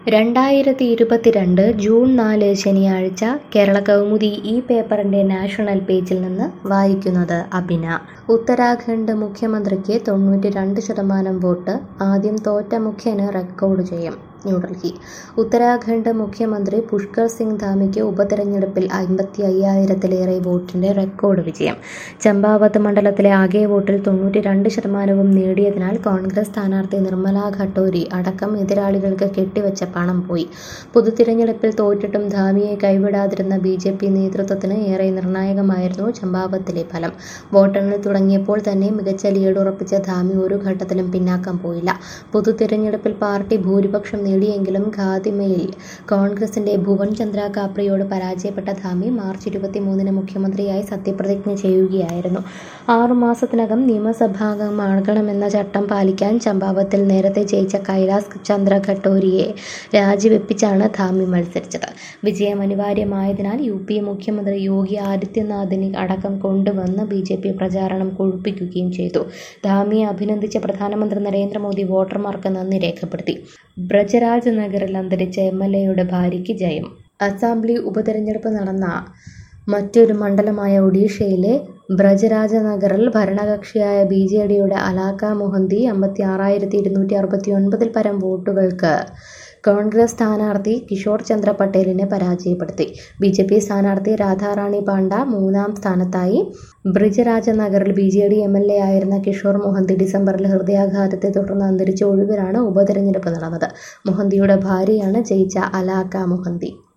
രണ്ടായിരത്തി ഇരുപത്തിരണ്ട് ജൂൺ നാല് ശനിയാഴ്ച കേരള കൗമുദി ഈ പേപ്പറിന്റെ നാഷണൽ പേജിൽ നിന്ന് വായിക്കുന്നത് അബിന ഉത്തരാഖണ്ഡ് മുഖ്യമന്ത്രിക്ക് തൊണ്ണൂറ്റി രണ്ട് ശതമാനം വോട്ട് ആദ്യം തോറ്റ മുഖ്യന് റെക്കോർഡ് ചെയ്യും ന്യൂഡൽഹി ഉത്തരാഖണ്ഡ് മുഖ്യമന്ത്രി പുഷ്കർ സിംഗ് ധാമിക്ക് ഉപതെരഞ്ഞെടുപ്പിൽ അമ്പത്തി അയ്യായിരത്തിലേറെ വോട്ടിന്റെ റെക്കോർഡ് വിജയം ചമ്പാവത്ത് മണ്ഡലത്തിലെ ആകെ വോട്ടിൽ തൊണ്ണൂറ്റി രണ്ട് ശതമാനവും നേടിയതിനാൽ കോൺഗ്രസ് സ്ഥാനാർത്ഥി നിർമ്മല ഘട്ടോരി അടക്കം എതിരാളികൾക്ക് കെട്ടിവെച്ച പണം പോയി പൊതുതിരഞ്ഞെടുപ്പിൽ തോറ്റിട്ടും ധാമിയെ കൈവിടാതിരുന്ന ബി ജെ പി നേതൃത്വത്തിന് ഏറെ നിർണായകമായിരുന്നു ചമ്പാവത്തിലെ ഫലം വോട്ടെണ്ണൽ തുടങ്ങിയപ്പോൾ തന്നെ മികച്ച ലീഡ് ഉറപ്പിച്ച ധാമി ഒരു ഘട്ടത്തിലും പിന്നാക്കം പോയില്ല പൊതുതിരഞ്ഞെടുപ്പിൽ പാർട്ടി ഭൂരിപക്ഷം നേടിയെങ്കിലും ഖാദിമയിൽ കോൺഗ്രസിന്റെ ഭുവൻ ചന്ദ്ര കാപ്രിയോട് പരാജയപ്പെട്ട ധാമി മാർച്ച് ഇരുപത്തിമൂന്നിന് മുഖ്യമന്ത്രിയായി സത്യപ്രതിജ്ഞ ചെയ്യുകയായിരുന്നു ആറുമാസത്തിനകം നിയമസഭാംഗമാകണമെന്ന ചട്ടം പാലിക്കാൻ ചമ്പാവത്തിൽ നേരത്തെ ജയിച്ച കൈലാസ് ചന്ദ്ര ഘട്ടോരിയെ രാജിവെപ്പിച്ചാണ് ധാമി മത്സരിച്ചത് വിജയം അനിവാര്യമായതിനാൽ യു പി മുഖ്യമന്ത്രി യോഗി ആദിത്യനാഥിനെ അടക്കം കൊണ്ടുവന്ന് ബി ജെ പി പ്രചാരണം കൊഴുപ്പിക്കുകയും ചെയ്തു ധാമിയെ അഭിനന്ദിച്ച പ്രധാനമന്ത്രി നരേന്ദ്രമോദി വോട്ടർമാർക്ക് നന്ദി രേഖപ്പെടുത്തി ബ്രജരാജ് നഗറിൽ അന്തരിച്ച എം എൽ എയുടെ ഭാര്യയ്ക്ക് ജയം അസംബ്ലി ഉപതെരഞ്ഞെടുപ്പ് നടന്ന മറ്റൊരു മണ്ഡലമായ ഒഡീഷയിലെ ബ്രജരാജ നഗറിൽ ഭരണകക്ഷിയായ ബി ജെ ഡിയുടെ അലാക്ക മൊഹന്തി അമ്പത്തി ആറായിരത്തി ഇരുന്നൂറ്റി അറുപത്തി ഒൻപതിൽ പരം വോട്ടുകൾക്ക് കോൺഗ്രസ് സ്ഥാനാർത്ഥി കിഷോർ ചന്ദ്ര പട്ടേലിനെ പരാജയപ്പെടുത്തി ബി ജെ പി സ്ഥാനാർത്ഥി രാധാറാണി പാണ്ഡ മൂന്നാം സ്ഥാനത്തായി ബ്രിജരാജ നഗറിൽ B J D M L A ആയിരുന്ന കിഷോർ മൊഹന്തി ഡിസംബറിൽ ഹൃദയാഘാതത്തെ തുടർന്ന് അന്തരിച്ച ഒഴിവിലാണ് ഉപതെരഞ്ഞെടുപ്പ് നടന്നത് മൊഹന്തിയുടെ ഭാര്യയാണ് ജയിച്ച അലാക്ക മൊഹന്തി